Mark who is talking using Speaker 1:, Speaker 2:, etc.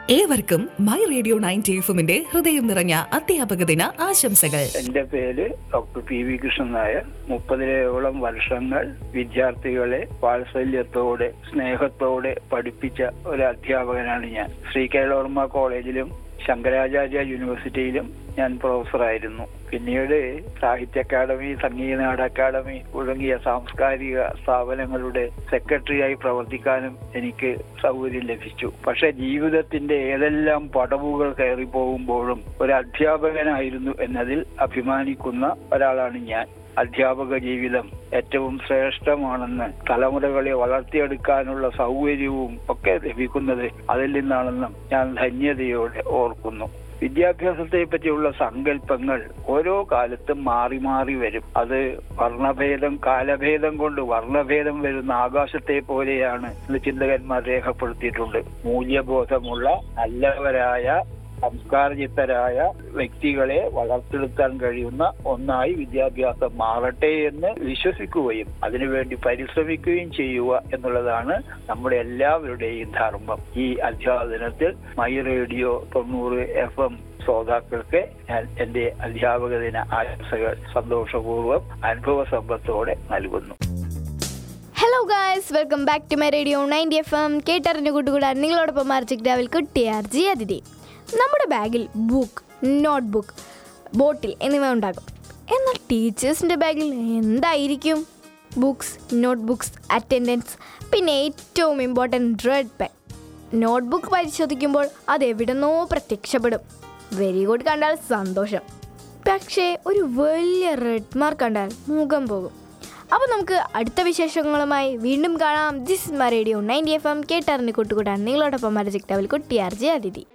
Speaker 1: ഏവർക്കും my radio ninety എഫുമിന്റെ ഹൃദയം നിറഞ്ഞ അധ്യാപക ദിന ആശംസകൾ
Speaker 2: എന്റെ പേര് doctor P V Krishnan Nair മുപ്പതിലേയോളം വർഷങ്ങൾ വിദ്യാർത്ഥികളെ വാത്സല്യത്തോടെ സ്നേഹത്തോടെ പഠിപ്പിച്ച ഒരു അധ്യാപകനാണ് ഞാൻ ശ്രീ കേരളവർമ്മ കോളേജിലും ശങ്കരാചാര്യ യൂണിവേഴ്സിറ്റിയിലും ഞാൻ പ്രൊഫസറായിരുന്നു പിന്നീട് സാഹിത്യ അക്കാദമി സംഗീത നാട അക്കാദമി തുടങ്ങിയ സാംസ്കാരിക സ്ഥാപനങ്ങളുടെ സെക്രട്ടറിയായി പ്രവർത്തിക്കാനും എനിക്ക് സൗകര്യം ലഭിച്ചു പക്ഷെ ജീവിതത്തിന്റെ ഏതെല്ലാം പടവുകൾ കയറി പോകുമ്പോഴും ഒരു അധ്യാപകനായിരുന്നു എന്നതിൽ അഭിമാനിക്കുന്ന ഒരാളാണ് ഞാൻ അധ്യാപക ജീവിതം ഏറ്റവും ശ്രേഷ്ഠമാണെന്ന് തലമുറകളെ വളർത്തിയെടുക്കാനുള്ള സൗകര്യവും ഒക്കെ ലഭിക്കുന്നത് അതിൽ നിന്നാണെന്നും ഞാൻ ധന്യതയോടെ ഓർക്കുന്നു വിദ്യാഭ്യാസത്തെ പറ്റിയുള്ള സങ്കല്പങ്ങൾ ഓരോ കാലത്തും മാറി മാറി വരും അത് വർണ്ണഭേദം കാലഭേദം കൊണ്ട് വർണ്ണഭേദം വരുന്ന ആകാശത്തെ പോലെയാണ് എന്ന് ചിന്തകന്മാർ രേഖപ്പെടുത്തിയിട്ടുണ്ട് മൂല്യബോധമുള്ള നല്ലവരായ സംസ്കാരചിത്തരായ വ്യക്തികളെ വളർത്തെടുക്കാൻ കഴിയുന്ന ഒന്നായി വിദ്യാഭ്യാസം മാറട്ടെ എന്ന് വിശ്വസിക്കുകയും അതിനുവേണ്ടി പരിശ്രമിക്കുകയും ചെയ്യുക എന്നുള്ളതാണ് നമ്മുടെ എല്ലാവരുടെയും ധർമ്മം ഈ അധ്യാപനത്തിൽ മൈ റേഡിയോ തൊണ്ണൂറ് എഫ് എം ശ്രോതാക്കൾക്ക് ഞാൻ എന്റെ അധ്യാപക ദിന ആശംസകൾ സന്തോഷപൂർവ്വം അനുഭവ സമ്പത്തോടെ നൽകുന്നു
Speaker 3: hello guys welcome back to my radio ninety F M കേട്ടറിഞ്ഞു കൂട്ടുകൂടാൻ നിങ്ങളോടൊപ്പം മാർച്ചിക് രാവിൽ കുട്ടിയാർ ജി അതിഥി നമ്മുടെ ബാഗിൽ ബുക്ക് നോട്ട് ബുക്ക് ബോട്ടിൽ എന്നിവ ഉണ്ടാകും എന്നാൽ ടീച്ചേഴ്സിൻ്റെ ബാഗിൽ എന്തായിരിക്കും ബുക്സ് നോട്ട് ബുക്സ് അറ്റൻഡൻസ് പിന്നെ ഏറ്റവും important red pen notebook പരിശോധിക്കുമ്പോൾ അത് എവിടെന്നോ പ്രത്യക്ഷപ്പെടും വെരി ഗുഡ് കണ്ടാൽ സന്തോഷം പക്ഷേ ഒരു വലിയ റെഡ് മാർക്ക് കണ്ടാൽ മുഖം പോകും അപ്പോൾ നമുക്ക് അടുത്ത വിശേഷങ്ങളുമായി വീണ്ടും കാണാം ദിസ് മ റേഡിയോ നയൻറ്റി എഫ് എം കേട്ടറിഞ്ഞ് കൂട്ടുകൂടാൻ നിങ്ങളോടൊപ്പം മരജിക് ടവൽ കുട്ടിയാർജി അതിഥി